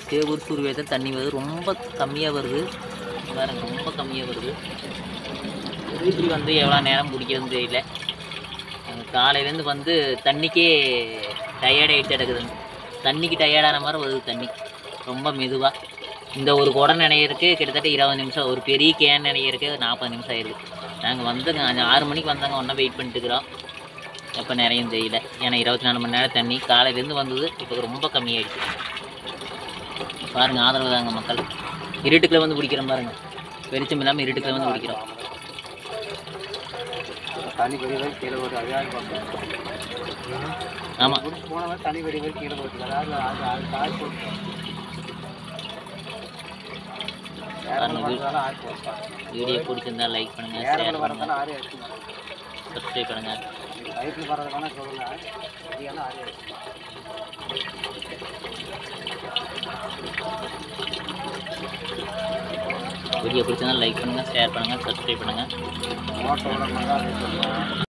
கேவூர் சூர்வேதம் தண்ணி வருது ரொம்ப கம்மியாக வருது பாருங்க ரொம்ப கம்மியாக வருது இப்படி வந்து எவ்வளோ நேரம் பிடிக்கிறதுன்னு தெரியல காலையிலேருந்து வந்து தண்ணிக்கே டயர்ட் ஆகிட்டு கிடக்குதுங்க தண்ணிக்கு டயர்டான மாதிரி வருது தண்ணி ரொம்ப மெதுவாக இந்த ஒரு குடம் நினைக்கிறதுக்கு கிட்டத்தட்ட இருபது நிமிஷம் ஒரு பெரிய கேன் நினைக்கிறதுக்கு நாற்பது நிமிஷம் ஆயிருக்கு நாங்கள் வந்துங்க அஞ்சு ஆறு மணிக்கு வந்தாங்க ஒன்றா வெயிட் பண்ணிட்டு இருக்கிறோம் எப்போ நிறையும் தெரியல ஏன்னா இருபத்தி நாலு மணி நேரம் தண்ணி காலையிலேருந்து வந்தது இப்போ ரொம்ப கம்மியாயிடுச்சு பாருங்கள் ஆதரவு தாங்க மக்கள் இருட்டுக்குள்ள வந்து பிடிக்கிறோம் பாருங்க வெளிச்சம் இல்லாமல் இருட்டுக்குள்ள வந்து பிடிக்கிறோம் தனி வெடி வரை கீழே போட்டு அதையாவது பார்க்கணும் ஆமாம் போனவன் தனி வெடி வரை கீழே போட்டு அதாவது அது அது காய் போட்டு பாருங்க, வீ- வரதால ஆறு போட்டான் வீடியோ பிடிச்சிருந்தா லைக் பண்ணுங்கள் ஷேர் நேரத்தில் பண்ணுங்கள் வரதால ஆறு அடிச்சு சப்ஸ்கிரைப் பண்ணுங்கள் வயிற்றில் வர்றது வேணா சொல்லலாம் அதிகம் ஆறு அடிச்சு வீடியோ பிடிச்சிருந்தா லைக் பண்ணுங்கள் ஷேர் பண்ணுங்கள் சப்ஸ்கிரைப் பண்ணுங்கள் மோட்டோட மகா சொல்லுவாங்க